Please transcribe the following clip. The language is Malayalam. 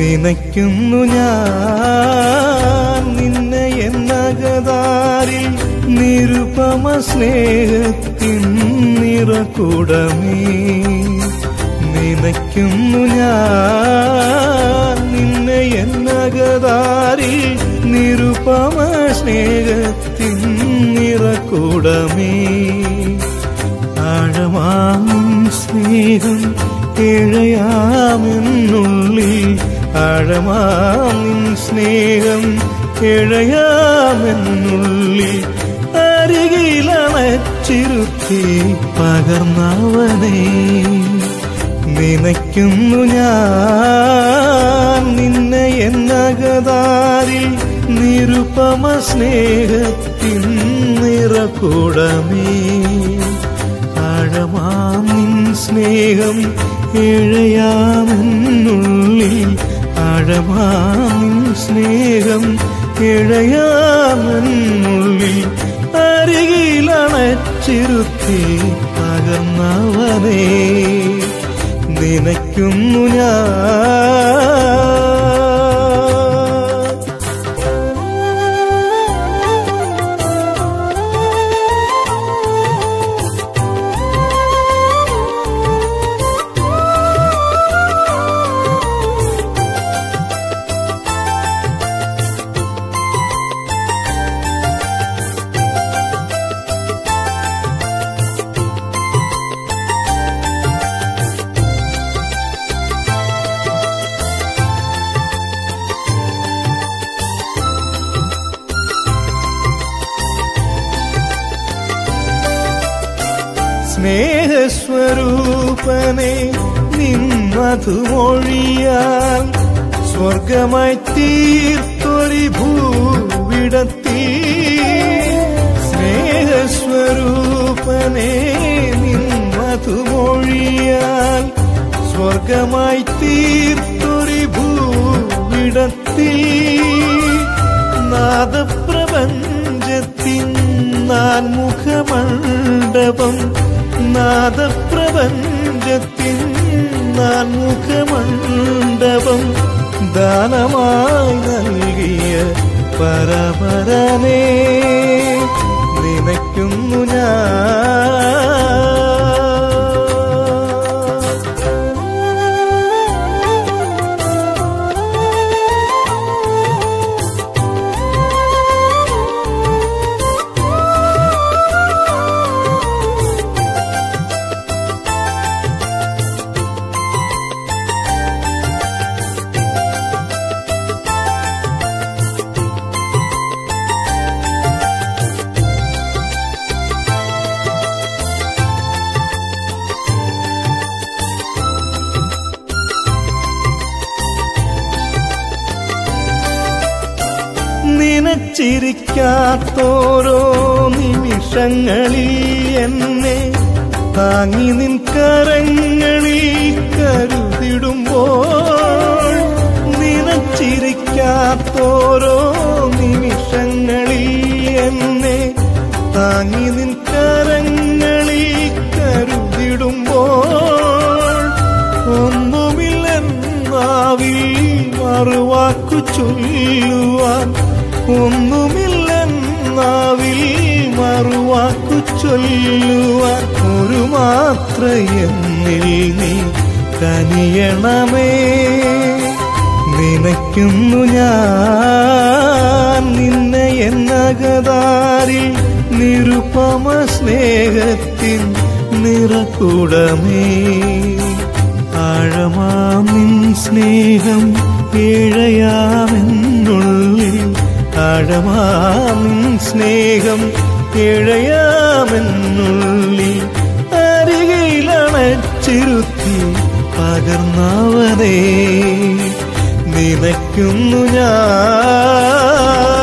നിനയ്ക്കുന്നു ഞാൻ നിന്നെ എന്നകതാരിൽ നിരുപമ സ്നേഹത്തിൻ നിറകുടമേ നിനയ്ക്കുന്നു ഞാൻ നിന്നെ എന്നകതാരിൽ നിരുപമ സ്നേഹത്തിൻ നിറകുടമേ ആഴമാം സ്നേഹം ഇഴയാമെന്നുള്ളിൽ ആഴമാം നിൻ സ്നേഹം ഇഴയാമെന്നുള്ളിൽ അരികിലണച്ചിരുത്തി പകർന്നവനെ നിനയ്ക്കുന്നു ഞാൻ നിന്നെ എന്നകതാരിൽ നിരുപമ സ്നേഹത്തിൻ നിറകൂടമേ ആഴമാം നിൻ സ്നേഹം ഇഴയാമെന്നുള്ളിൽ ആഴമാം നിൻ സ്നേഹം ഇഴയാമെന്നുള്ളിൽ അരികിലണച്ചിരുത്തി പകർന്നവനെ നിനയ്ക്കുന്നു ഞാൻ സ്നേഹസ്വരൂപനെ നിന്മധുമൊഴിയാൽ സ്വർഗമായി തീർത്തൊരി ഭൂവിടത്തി സ്നേഹസ്വരൂപനെ നിന്മധുമൊഴിയാൽ സ്വർഗമായി തീർത്തൊരി ഭൂവിടത്തി നാദപ്രപഞ്ചത്തിൻ നാൻമുഖമണ്ഡപം നാദപ്രപഞ്ചത്തിൻ നാൻമുഖമണ്ഡപം ദാനമായി നൽകിയ പരപരനെ നിനയ്ക്കുന്നു ഞാൻ നിനച്ചിരിക്കാത്തോരോ നിമിഷങ്ങളിൽ എന്നെ താങ്ങി നിൻ കരങ്ങളിൽ കരുതിടുമ്പോൾ നിനച്ചിരിക്കാത്തോരോ നിമിഷങ്ങളിൽ എന്നെ താങ്ങി നിൻ കരങ്ങളിൽ കരുതിടുമ്പോൾ ഒന്നുമില്ലെന്നാവിൽ മറുവാക്കു ചൊല്ലുവാൻ ഒന്നുമില്ലെന്നാവിൽ മറുവാക്കു ചൊല്ലുവാൻ ഒരു മാത്ര എന്നിൽ നീ കനിയണമേ നിനയ്ക്കുന്നു ഞാൻ നിന്നെ എന്നകതാരിൽ നിരുപമ സ്നേഹത്തിൻ നിറകൂടമേ ആഴമാം നിൻ സ്നേഹം ഇഴയാമെന്നുള്ളിൽ ആഴമാം നിൻ സ്നേഹം ഇഴയാമെന്നുള്ളിൽ അരികിലണച്ചിരുത്തി പകർന്നവനെ നിനയ്ക്കുന്നു ഞാൻ